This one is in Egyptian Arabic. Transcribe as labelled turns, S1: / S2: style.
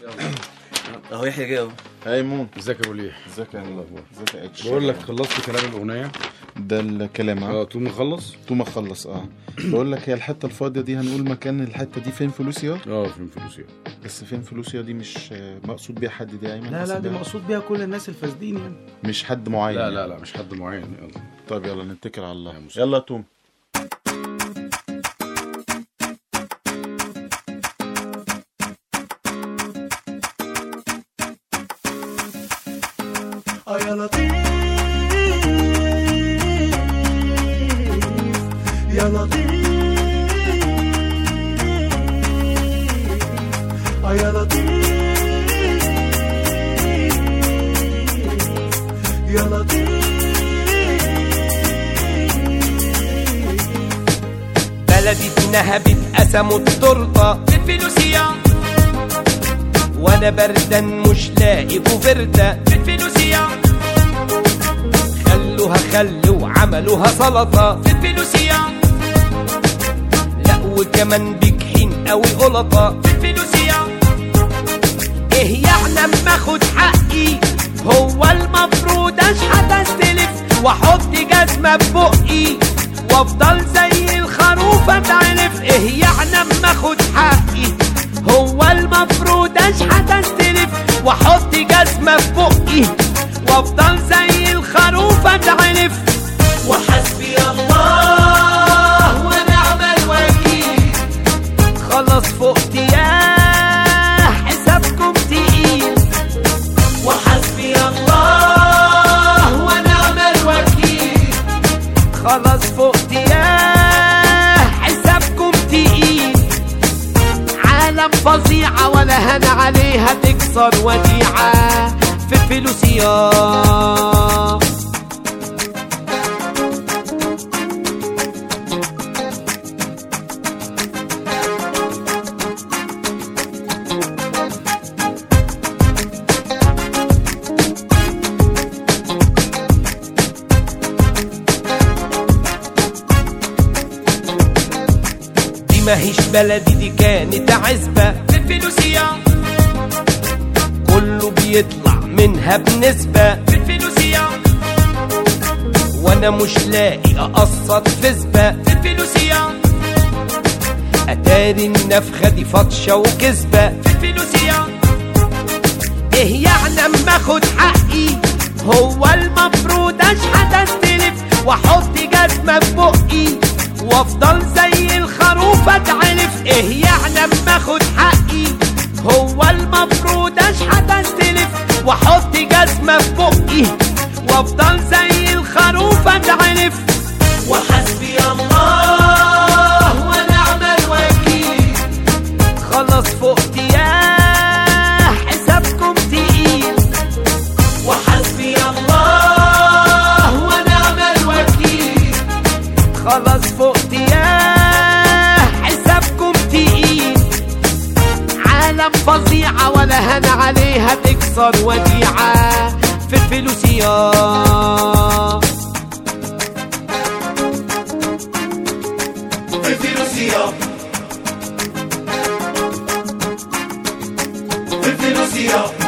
S1: اهو يحيى جه اهو
S2: ايمون
S3: ازيك يا ابو ليه
S2: ازيك يا الاخبار ازيك يا اتش
S3: بقول لك خلصت كلام الاغنيه
S2: ده الكلام
S3: اه
S2: ها
S3: تقوم نخلص
S2: تو اخلص اه بقول لك هي الحته الفاضيه دي هنقول مكان الحته دي فين فلوسيا
S3: اه فين فلوسي
S2: بس فين فلوسيا دي مش آه، مقصود بيها حد دي يا ايمن
S1: لا لا
S2: قصد
S1: دي
S2: بيها-
S1: مقصود بيها كل الناس الفاسدين يعني
S2: مش حد معين
S3: لا
S2: يعني.
S3: لا لا مش حد معين يلا
S2: طيب يلا نتكل على الله
S3: يا مسلم.
S2: يلا يا توم
S4: اه يا لطيف يا لطيف اه يا لطيف يا لطيف
S5: بلدي اتنهبت قسموا التورته بالفلوسية وانا بردان مش لاقي كوفرتة بالفلوسية خلوها خل وعملوها سلطة بالفلوسية لا وكمان بجحين قوي قلطة بالفلوسية ايه يعني اما اخد حقي هو المفروض اشحت استلف واحط جزمه ببقي وافضل زي الخروف اتعرف ايه يعني اما اخد حقي هو المفروض اشحت استلف واحط جزمه ببقي وافضل زي الخروف اتعرف وحسبي الله ونعم الوكيل خلاص فقت يا حسابكم تقيل وحسبي الله ونعم الوكيل خلاص فقت يا حسابكم تقيل عالم فظيعة ولا هنا عليها تكسر وديعة في فلوسيا دي ماهيش بلدي دي كانت عزبة في فلوسيا كله بيطلع منها بنسبة في فلوسيا وانا مش لاقي اقسط فزبة في فلوسيا اتاري النفخة دي فطشة وكذبة في فلوسيا ايه يعني اما اخد حقي هو المفروض اشحت استلف واحط جزمه في بقي وافضل زي الخروف اتعرف ايه يعني اما اخد حقي هو المفروض اشحت استلف واحط جزمه في بقي وافضل زي الخروف اتعرف وحسبي الله ونعم الوكيل خلاص فقت يا حسابكم تقيل وحسبي الله ونعم الوكيل خلاص فقت يا حسابكم تقيل عالم فظيعة ولا هنا عليها تكسر وديعة في فلوسيا
S4: في فلوسيا في فلوسيا